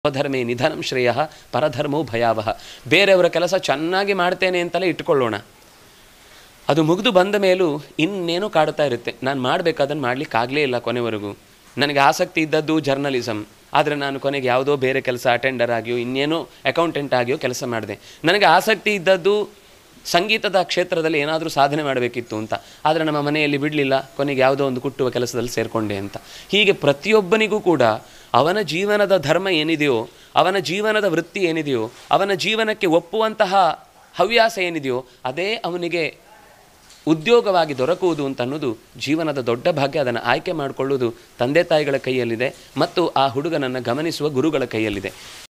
ಸ್ವಧರ್ಮೇ ನಿಧನಂ ಶ್ರೇಯ ಪರಧರ್ಮೋ ಭಯಾವಹ ಬೇರೆಯವರ ಕೆಲಸ ಚೆನ್ನಾಗಿ ಮಾಡ್ತೇನೆ ಅಂತಲೇ ಇಟ್ಕೊಳ್ಳೋಣ ಅದು ಮುಗಿದು ಬಂದ ಮೇಲೂ ಇನ್ನೇನೋ ಕಾಡುತ್ತಾ ಇರುತ್ತೆ ನಾನು ಮಾಡಬೇಕಾದನ್ನು ಮಾಡಲಿಕ್ಕಾಗಲೇ ಇಲ್ಲ ಕೊನೆವರೆಗೂ ನನಗೆ ಆಸಕ್ತಿ ಇದ್ದದ್ದು ಜರ್ನಲಿಸಮ್ ಆದರೆ ನಾನು ಕೊನೆಗೆ ಯಾವುದೋ ಬೇರೆ ಕೆಲಸ ಅಟೆಂಡರ್ ಆಗಿಯೋ ಇನ್ನೇನೋ ಅಕೌಂಟೆಂಟ್ ಆಗಿಯೋ ಕೆಲಸ ಮಾಡಿದೆ ನನಗೆ ಆಸಕ್ತಿ ಇದ್ದದ್ದು ಸಂಗೀತದ ಕ್ಷೇತ್ರದಲ್ಲಿ ಏನಾದರೂ ಸಾಧನೆ ಮಾಡಬೇಕಿತ್ತು ಅಂತ ಆದರೆ ನಮ್ಮ ಮನೆಯಲ್ಲಿ ಬಿಡಲಿಲ್ಲ ಕೊನೆಗೆ ಯಾವುದೋ ಒಂದು ಕುಟ್ಟುವ ಕೆಲಸದಲ್ಲಿ ಸೇರಿಕೊಂಡೆ ಅಂತ ಹೀಗೆ ಪ್ರತಿಯೊಬ್ಬನಿಗೂ ಕೂಡ ಅವನ ಜೀವನದ ಧರ್ಮ ಏನಿದೆಯೋ ಅವನ ಜೀವನದ ವೃತ್ತಿ ಏನಿದೆಯೋ ಅವನ ಜೀವನಕ್ಕೆ ಒಪ್ಪುವಂತಹ ಹವ್ಯಾಸ ಏನಿದೆಯೋ ಅದೇ ಅವನಿಗೆ ಉದ್ಯೋಗವಾಗಿ ದೊರಕುವುದು ಅಂತ ಅನ್ನೋದು ಜೀವನದ ದೊಡ್ಡ ಭಾಗ್ಯ ಅದನ್ನು ಆಯ್ಕೆ ಮಾಡಿಕೊಳ್ಳುವುದು ತಂದೆ ತಾಯಿಗಳ ಕೈಯಲ್ಲಿದೆ ಮತ್ತು ಆ ಹುಡುಗನನ್ನು ಗಮನಿಸುವ ಗುರುಗಳ ಕೈಯಲ್ಲಿದೆ